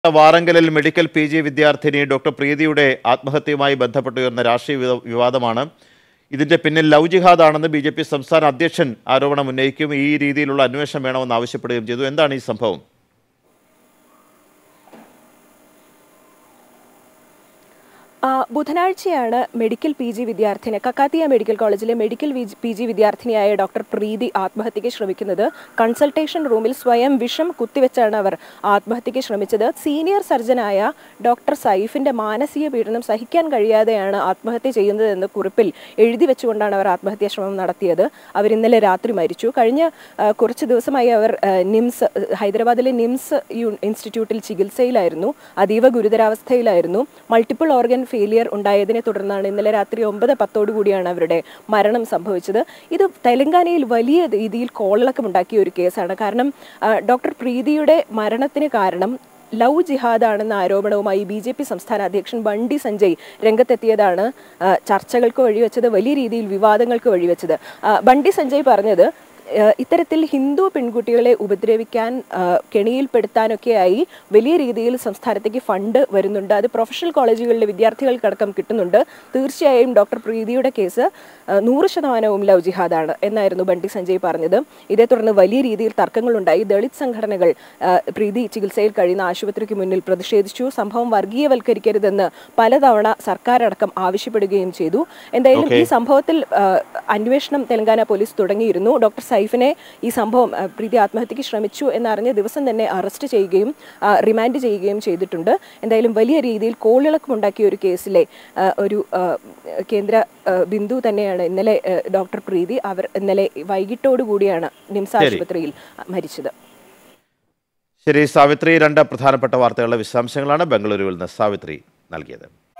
വാറങ്കലിൽ medical P G വിദ്യാർത്ഥിനി doctor പ്രീതിയുടെ ആത്മഹത്യയുമായി ബന്ധപ്പെട്ട് ഉയർന്ന രാഷ്ട്രീയ വിവ- വിവാദമാണ് ഇതിന്റെ പിന്നിൽ ലവ് ജിഹാദാണെന്ന് ബി ജെ പി സംസ്ഥാന അധ്യക്ഷൻ ആരോപണം ഉന്നയിക്കും ഈ രീതിയിലുള്ള അന്വേഷണം വേണമെന്ന് ആവശ്യപ്പെടുകയും ചെയ്തു എന്താണ് ഈ സംഭവം ആ, ബുധനാഴ്ചയാണ് മെഡിക്കൽ പി ജി വിദ്യാർത്ഥിനി കക്കാത്തിയ മെഡിക്കൽ കോളേജിലെ മെഡിക്കൽ വി- പി ജി വിദ്യാർത്ഥിനിയായ ഡോക്ടർ പ്രീതി ആത്മഹത്യയ്ക്ക് ശ്രമിക്കുന്നത് കൺസൾട്ടേഷൻ റൂമിൽ സ്വയം വിഷം കുത്തിവെച്ചാണ് അവർ ആത്മഹത്യയ്ക്ക് ശ്രമിച്ചത് സീനിയർ സർജനായ ഡോക്ടർ സൈഫിന്റെ മാനസിക പീഡനം സഹിക്കാൻ കഴിയാതെയാണ് ആത്മഹത്യ ചെയ്യുന്നതെന്ന് കുറിപ്പിൽ എഴുതി വെച്ചുകൊണ്ടാണ് അവർ ആത്മഹത്യാ ശ്രമം നടത്തിയത് അവർ ഇന്നലെ രാത്രി മരിച്ചു കഴിഞ്ഞ ആ, കുറച്ച് ദിവസമായി അവർ ആ, നിംസ് ഹൈദരാബാദിലെ നിംസ് യു- ഇൻസ്റ്റിറ്റ്യൂട്ടിൽ ചികിത്സയിലായിരുന്നു അതീവ ഗുരുതരാവസ്ഥയിലായിരുന്നു മൾട്ടിപ്പിൾ ഓർഗൻ ഫെയിലിയർ ഉണ്ടായതിനെ തുടർന്നാണ് ഇന്നലെ രാത്രി ഒമ്പത് പത്തോടു കൂടിയാണ് അവരുടെ മരണം സംഭവിച്ചത് ഇത് തെലങ്കാനയിൽ വലിയ രീതിയിൽ കോളിളക്കമുണ്ടാക്കിയ ഒരു കേസാണ് കാരണം ആ, ഡോക്ടർ പ്രീതിയുടെ മരണത്തിന് കാരണം ലവ് ജിഹാദാണെന്ന ആരോപണവുമായി ബി ജെ പി സംസ്ഥാന അധ്യക്ഷൻ ബണ്ടി സഞ്ജയ് രംഗത്തെത്തിയതാണ് ആ, ചർച്ചകൾക്ക് വഴിവെച്ചത് വലിയ രീതിയിൽ വിവാദങ്ങൾക്ക് വഴിവെച്ചത് ആ, ബണ്ടി സഞ്ജയ് പറഞ്ഞത് ഏഹ് ഇത്തരത്തിൽ ഹിന്ദു പെൺകുട്ടികളെ ഉപദ്രവിക്കാൻ ആഹ് കെണിയിൽപ്പെടുത്താനൊക്കെയായി വലിയ രീതിയിൽ സംസ്ഥാനത്തേക്ക് ഫണ്ട് വരുന്നുണ്ട് അത് പ്രൊഫഷണൽ കോളേജുകളിലെ വിദ്യാർത്ഥികൾക്കടക്കം കിട്ടുന്നുണ്ട് തീർച്ചയായും ഡോക്ടർ പ്രീതിയുടെ കേസ് ആഹ് നൂറ് ശതമാനവും ലവ് ജിഹാദാണ് എന്നായിരുന്നു ബണ്ടി സഞ്ജയ് പറഞ്ഞത് ഇതേ തുടർന്ന് വലിയ രീതിയിൽ തർക്കങ്ങളുണ്ടായി ദളിത് സംഘടനകൾ ആഹ് പ്രീതി ചികിത്സയിൽ കഴിയുന്ന ആശുപത്രിക്ക് മുന്നിൽ പ്രതിഷേധിച്ചു സംഭവം വർഗീയവൽക്കരിക്കരുതെന്ന് പലതവണ സർക്കാരടക്കം ആവശ്യപ്പെടുകയും ചെയ്തു എന്തായാലും ഈ സംഭവത്തിൽ ആഹ് അന്വേഷണം തെലങ്കാന പോലീസ് തുടങ്ങിയിരുന്നു ഡോക്ടർ സൈഫിനെ ഈ സംഭവം ആഹ് പ്രീതി ആത്മഹത്യക്ക് ശ്രമിച്ചു എന്നറിഞ്ഞ ദിവസം തന്നെ അറസ്റ്റ് ചെയ്യുകയും ആഹ് റിമാൻഡ് ചെയ്യുകയും ചെയ്തിട്ടുണ്ട് എന്തായാലും വലിയ രീതിയിൽ കോളിളക്കമുണ്ടാക്കിയ ഒരു കേസിലെ ആഹ് ഒരു ആഹ് കേന്ദ്ര ആഹ് ബിന്ദു തന്നെയാണ് ഇന്നലെ ആഹ് ഡോക്ടർ പ്രീതി അവർ ഇന്നലെ വൈകിട്ടോടു കൂടിയാണ് നിംസ് ആശുപത്രിയിൽ മരിച്ചത് ശരി സാവിത്രി രണ്ട് പ്രധാനപ്പെട്ട വാർത്തകളുടെ വിശദാംശങ്ങളാണ് ബംഗളൂരുവിൽ നിന്ന് സാവിത്രി നൽകിയത്